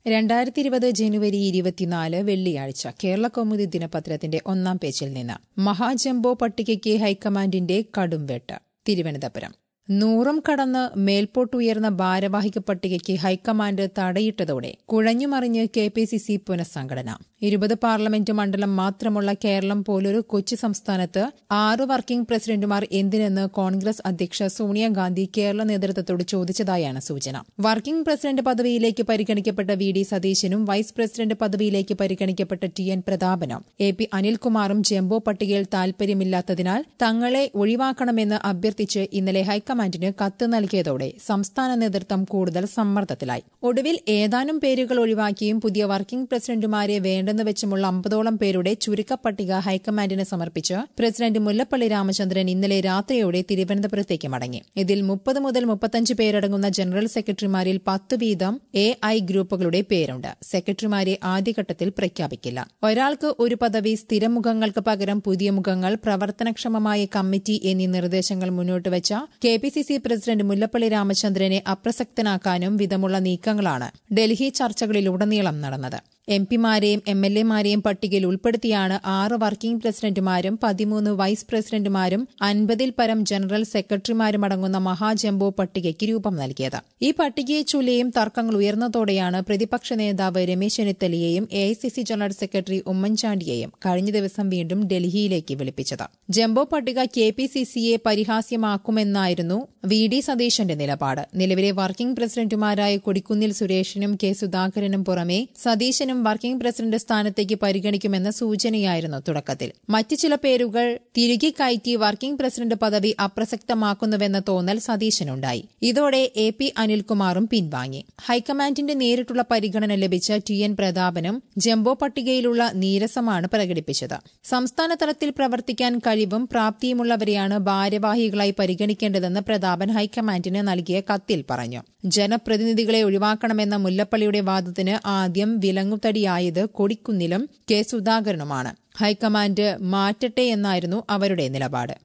രണ്ടായിരത്തി ഇരുപത് ജനുവരി ഇരുപത്തിനാല് വെള്ളിയാഴ്ച കേരള കൗമുദി ദിനപത്രത്തിന്റെ ഒന്നാം പേജിൽ നിന്ന് മഹാജംബോ പട്ടികയ്ക്ക് ഹൈക്കമാൻഡിന്റെ കടുംവെട്ട് തിരുവനന്തപുരം നൂറും കടന്ന് മേൽപോട്ടുയർന്ന ഭാരവാഹിക പട്ടികയ്ക്ക് ഹൈക്കമാൻഡ് തടയിട്ടതോടെ കുഴഞ്ഞുമറിഞ്ഞ് കെ പി സി സി പുനഃസംഘടന ഇരുപത് പാർലമെന്റ് മണ്ഡലം മാത്രമുള്ള കേരളം പോലൊരു കൊച്ചു സംസ്ഥാനത്ത് ആറ് വർക്കിംഗ് പ്രസിഡന്റുമാർ എന്തിനെന്ന് കോൺഗ്രസ് അധ്യക്ഷ സോണിയാഗാന്ധി കേരള നേതൃത്വത്തോട് ചോദിച്ചതായാണ് സൂചന വർക്കിംഗ് പ്രസിഡന്റ് പദവിയിലേക്ക് പരിഗണിക്കപ്പെട്ട വി ഡി സതീശനും വൈസ് പ്രസിഡന്റ് പദവിയിലേക്ക് പരിഗണിക്കപ്പെട്ട ടി എൻ പ്രതാപനും എ പി അനിൽകുമാറും ജംബോ പട്ടികയിൽ താൽപര്യമില്ലാത്തതിനാൽ തങ്ങളെ ഒഴിവാക്കണമെന്ന് അഭ്യർത്ഥിച്ച് ഇന്നലെ ഹൈക്കമാൻഡിന് കത്ത് നൽകിയതോടെ സംസ്ഥാന നേതൃത്വം കൂടുതൽ സമ്മർദ്ദത്തിലായി ഒടുവിൽ ഏതാനും പേരുകൾ ഒഴിവാക്കിയും പുതിയ വർക്കിംഗ് പ്രസിഡന്റുമാരെ വേണ്ടെന്ന് വെച്ചുമുള്ള അമ്പതോളം പേരുടെ ചുരുക്കപ്പട്ടിക ഹൈക്കമാൻഡിന് സമർപ്പിച്ച് പ്രസിഡന്റ് മുല്ലപ്പള്ളി രാമചന്ദ്രൻ ഇന്നലെ രാത്രിയോടെ തിരുവനന്തപുരത്തേക്ക് മടങ്ങി ഇതിൽ മുപ്പത് മുതൽ മുപ്പത്തഞ്ച് പേരടങ്ങുന്ന ജനറൽ സെക്രട്ടറിമാരിൽ പത്ത് വീതം എ ഐ ഗ്രൂപ്പുകളുടെ പേരുണ്ട് സെക്രട്ടറിമാരെ ആദ്യഘട്ടത്തിൽ പ്രഖ്യാപിക്കില്ല ഒരാൾക്ക് ഒരു പദവി സ്ഥിരം മുഖങ്ങൾക്ക് പകരം പുതിയ മുഖങ്ങൾ പ്രവർത്തനക്ഷമമായ കമ്മിറ്റി എന്നീ നിർദ്ദേശങ്ങൾ മുന്നോട്ട് വെച്ച K P C C president Mullappally രാമചന്ദ്രനെ അപ്രസക്തനാക്കാനും വിധമുള്ള നീക്കങ്ങളാണ് ഡൽഹി ചർച്ചകളിലുടനീളം നടന്നത് എം പിമാരെയും എം എൽ എമാരെയും പട്ടികയിൽ ഉൾപ്പെടുത്തിയാണ് ആറ് വർക്കിംഗ് പ്രസിഡന്റുമാരും പതിമൂന്ന് വൈസ് പ്രസിഡന്റുമാരും അൻപതിൽ പരം ജനറൽ സെക്രട്ടറിമാരും അടങ്ങുന്ന മഹാജംബോ പട്ടികയ്ക്ക് രൂപം നൽകിയത് ഈ പട്ടികയെ ചൊല്ലിയും തർക്കങ്ങൾ ഉയർന്നതോടെയാണ് പ്രതിപക്ഷ നേതാവ് രമേശ് ചെന്നിത്തലയെയും A I C C general secretary ഉമ്മൻചാണ്ടിയെയും കഴിഞ്ഞ ദിവസം വീണ്ടും ഡൽഹിയിലേക്ക് വിളിപ്പിച്ചത് ജംബോ പട്ടിക കെ പി സി സിയെ പരിഹാസ്യമാക്കുമെന്നായിരുന്നു വി ഡി സതീശന്റെ നിലപാട് നിലവിലെ വർക്കിംഗ് പ്രസിഡന്റുമാരായ കൊടിക്കുന്നിൽ സുരേഷിനും കെ സുധാകരനും പുറമെ സതീശനും വർക്കിംഗ് പ്രസിഡന്റ് സ്ഥാനത്തേക്ക് പരിഗണിക്കുമെന്ന സൂചനയായിരുന്നു തുടക്കത്തിൽ മറ്റ് ചില പേരുകൾ തിരികെ കയറ്റി വർക്കിംഗ് പ്രസിഡന്റ് പദവി അപ്രസക്തമാക്കുന്നുവെന്ന തോന്നൽ സതീശനുണ്ടായി ഇതോടെ എ പി അനിൽകുമാറും പിൻവാങ്ങി ഹൈക്കമാൻഡിന്റെ നേരിട്ടുള്ള പരിഗണന ലഭിച്ച ടി എൻ പ്രതാപനും ജംബോ പട്ടികയിലുള്ള നീരസമാണ് പ്രകടിപ്പിച്ചത് സംസ്ഥാന തലത്തിൽ പ്രവർത്തിക്കാൻ കഴിവും പ്രാപ്തിയുമുള്ളവരെയാണ് ഭാരവാഹികളായി പരിഗണിക്കേണ്ടതെന്ന് പ്രതാപൻ ഹൈക്കമാൻഡിന് നൽകിയ കത്തിൽ പറഞ്ഞു ജനപ്രതിനിധികളെ ഒഴിവാക്കണമെന്ന മുല്ലപ്പള്ളിയുടെ വാദത്തിന് ആദ്യം വിലങ്ങുതടിയായത് കൊടിക്കുന്നിലും കെ സുധാകരനുമാണ് ഹൈക്കമാൻഡ് മാറ്റട്ടെ എന്നായിരുന്നു അവരുടെ നിലപാട്